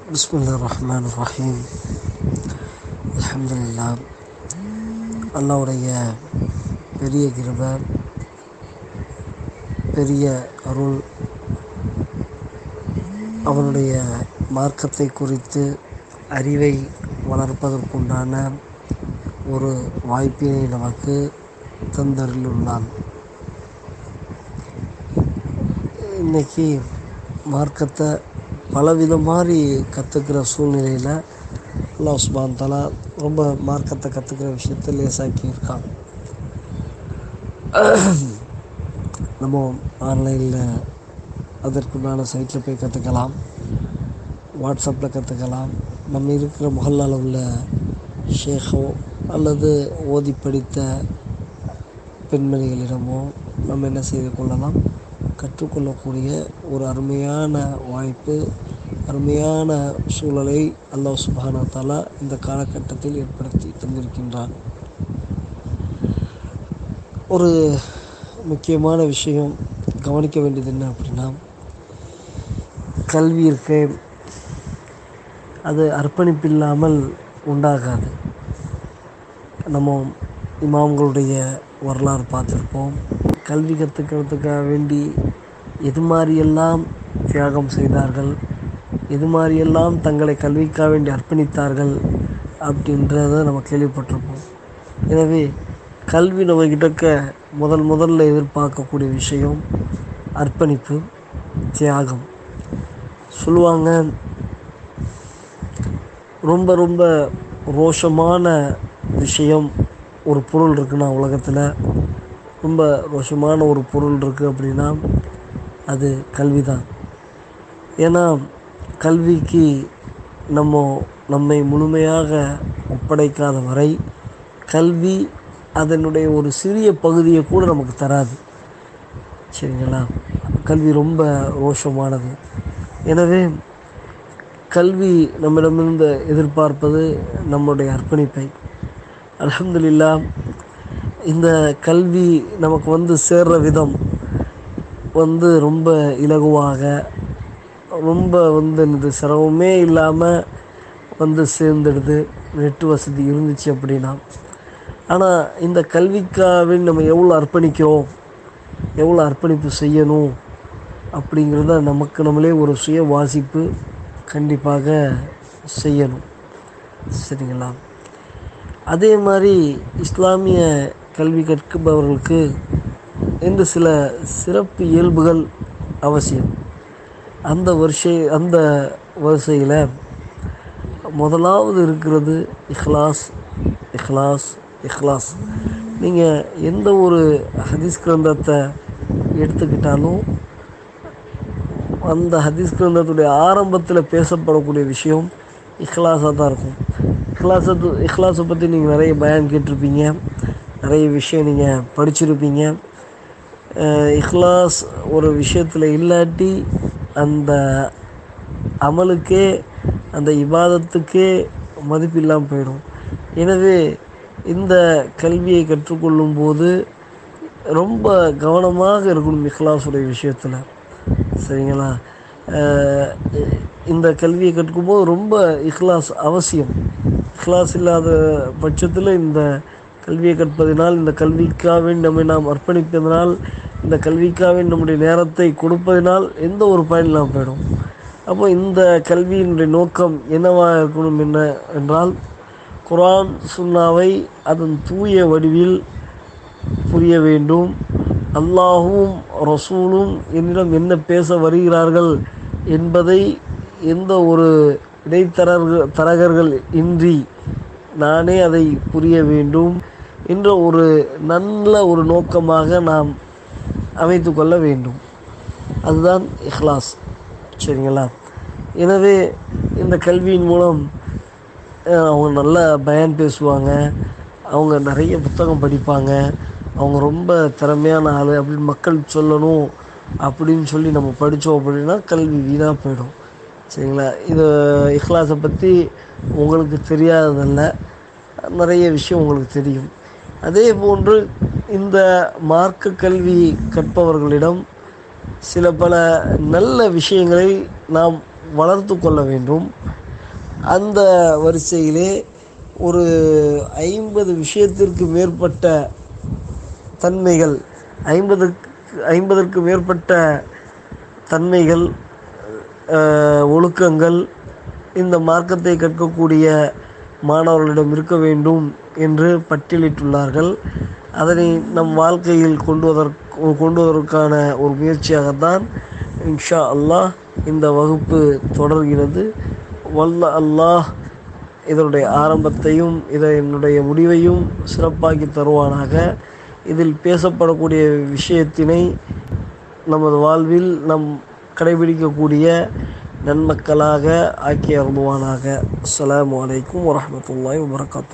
بسم الله الرحمن الرحيم الحمد لله அல்லாவுடைய பெரிய கிருபை பெரிய அருள் அவனுடைய மார்க்கத்தை குறித்து அறிவை வளர்ப்பதற்குண்டான ஒரு வாய்ப்பினை நமக்கு தந்தருளுள்ளான் இன்னைக்கு மார்க்கத்தை பலவித மாதிரி கற்றுக்கிற சூழ்நிலையில் அல்லாஹ் சுபான் தலா ரொம்ப மார்க்கத்தை கற்றுக்கிற விஷயத்தை லேசாக்கி இருக்கான் நம்ம ஆன்லைனில் அதற்குண்டான சைட்டில் போய் கற்றுக்கலாம் வாட்ஸ்அப்பில் கற்றுக்கலாம் நம்ம இருக்கிற மொஹல்லால் உள்ள ஷேഖோ அல்லது ஓதி படித்த பெண்மணிகளிடமோ நம்ம என்ன செய்து கொள்ளலாம் கற்றுக்கொள்ளக்கூடிய ஒரு அருமையான வாய்ப்பு அருமையான சூழலை அல்லாஹ் சுபானா தாலா இந்த காலகட்டத்தில் ஏற்படுத்தி தந்திருக்கின்றான் ஒரு முக்கியமான விஷயம் கவனிக்க வேண்டியது என்ன அப்படின்னா கல்வி இருக்கு அது அர்ப்பணிப்பில்லாமல் உண்டாகாது நம்ம இமாம்களுடைய வரலாறு பார்த்துருப்போம் கல்வி கற்றுக்கிறதுக்காக வேண்டி எது மாதிரியெல்லாம் தியாகம் செய்தார்கள் எது மாதிரியெல்லாம் தங்களை கல்விக்காக வேண்டி அர்ப்பணித்தார்கள் அப்படின்றத நம்ம கேள்விப்பட்டிருப்போம் எனவே கல்வி நம்மக்கிட்டக்க முதல் முதல்ல எதிர்பார்க்கக்கூடிய விஷயம் அர்ப்பணிப்பு தியாகம் சொல்லுவாங்க ரொம்ப ரொம்ப ரோஷமான விஷயம் ஒரு பொருள் இருக்குன்னா உலகத்தில் ரொம்ப ரோஷமான ஒரு பொருள் இருக்குது அப்படின்னா அது கல்வி தான் ஏன்னா கல்விக்கு நம்ம நம்மை முழுமையாக ஒப்படைக்காத வரை கல்வி அதனுடைய ஒரு சிறிய பகுதியை கூட நமக்கு தராது சரிங்களா கல்வி ரொம்ப ரோஷமானது எனவே கல்வி நம்மிடமிருந்து எதிர்பார்ப்பது நம்முடைய அர்ப்பணிப்பை அலமதுல்லா இந்த கல்வி நமக்கு வந்து சேர்ற விதம் வந்து ரொம்ப இலகுவாக ரொம்ப வந்து இந்த சிரமமே இல்லாமல் வந்து சேர்ந்துடுது நெட்டு வசதி இருந்துச்சு அப்படின்னா ஆனால் இந்த கல்விக்காக நம்ம எவ்வளோ அர்ப்பணிக்கிறோம் எவ்வளோ அர்ப்பணிப்பு செய்யணும் அப்படிங்கிறத நமக்கு நம்மளே ஒரு சுய வாசிப்பு கண்டிப்பாக செய்யணும் சரிங்களா அதே மாதிரி இஸ்லாமிய கல்வி கற்குபவர்களுக்கு என்று சில சிறப்பு இயல்புகள் அவசியம் அந்த வரிசை அந்த வரிசையில் முதலாவது இருக்கிறது இஹ்லாஸ் இஹ்லாஸ் இஹ்லாஸ் நீங்கள் எந்த ஒரு ஹதீஸ் கிரந்தத்தை எடுத்துக்கிட்டாலும் அந்த ஹதீஸ் கிரந்தத்துடைய ஆரம்பத்தில் பேசப்படக்கூடிய விஷயம் இஹ்லாஸாக தான் இருக்கும் இஹ்லாஸை இஹ்லாஸை பற்றி நீங்கள் நிறைய பயான் கேட்டிருப்பீங்க நிறைய விஷயம் நீங்கள் படிச்சிருப்பீங்க இஹ்லாஸ் ஒரு விஷயத்தில் இல்லாட்டி அந்த அமலுக்கே அந்த இபாதத்துக்கே மதிப்பு இல்லாமல் போயிடும் எனவே இந்த கல்வியை கற்றுக்கொள்ளும் போது ரொம்ப கவனமாக இருக்கணும் இஹ்லாஸுடைய விஷயத்தில் சரிங்களா இந்த கல்வியை கற்றுக்கும்போது ரொம்ப இஹ்லாஸ் அவசியம் இஹ்லாஸ் இல்லாத பட்சத்தில் இந்த கல்வியை கற்பதினால் இந்த கல்விக்காக நம்மை நாம் அர்ப்பணிப்பதனால் இந்த கல்விக்காக நம்முடைய நேரத்தை கொடுப்பதனால் எந்த ஒரு பயன் இல்லாமல் போயிடும் அப்போ இந்த கல்வியினுடைய நோக்கம் என்னவாக இருக்கணும் என்ன என்றால் குரான் சுன்னாவை அதன் தூய வடிவில் புரிய வேண்டும் அல்லாஹும் ரசூலும் என்னிடம் என்ன பேச வருகிறார்கள் என்பதை எந்த ஒரு இடைத்தரர்கள் தரகர்கள் இன்றி நானே அதை புரிய வேண்டும் என்ற ஒரு நல்ல ஒரு நோக்கமாக நாம் அமைத்து கொள்ள வேண்டும் அதுதான் இஹ்லாஸ் சரிங்களா எனவே இந்த கல்வியின் மூலம் அவங்க நல்லா பயன் பேசுவாங்க அவங்க நிறைய புத்தகம் படிப்பாங்க அவங்க ரொம்ப திறமையான ஆள் அப்படின்னு மக்கள் சொல்லணும் அப்படின்னு சொல்லி நம்ம படித்தோம் அப்படின்னா கல்வி வீணாக போயிடும் சரிங்களா இது இஹ்லாஸை பற்றி உங்களுக்கு தெரியாததல்ல நிறைய விஷயம் உங்களுக்கு தெரியும் அதே போன்று இந்த மார்க்க கல்வி கற்பவர்களிடம் சில பல நல்ல விஷயங்களை நாம் வளர்த்து கொள்ள வேண்டும் அந்த வரிசையிலே ஒரு ஐம்பது விஷயத்திற்கு மேற்பட்ட தன்மைகள் ஐம்பதுக்கு ஐம்பதற்கு மேற்பட்ட தன்மைகள் அஹ், ஒழுக்கங்கள் இந்த மார்க்கத்தை கற்கக்கூடிய மாணவர்களிடம் இருக்க வேண்டும் என்று பட்டியலிட்டுள்ளார்கள் அதனை நம் வாழ்க்கையில் கொண்டு வருவதற்கு கொண்டு வருவதற்கான ஒரு முயற்சியாகத்தான் இன்ஷா அல்லாஹ் இந்த வகுப்பு தொடர்கிறது வல்ல அல்லாஹ் இதனுடைய ஆரம்பத்தையும் இதை என்னுடைய முடிவையும் சிறப்பாக்கி தருவானாக இதில் பேசப்படக்கூடிய விஷயத்தினை நமது வாழ்வில் நம் கடைபிடிக்கக்கூடிய நன்மக்களாக ஆக்கி அருள்வானாக அஸ்ஸலாமு அலைக்கும் வரஹ்மத்துல்லாஹி வபரகாத்துஹு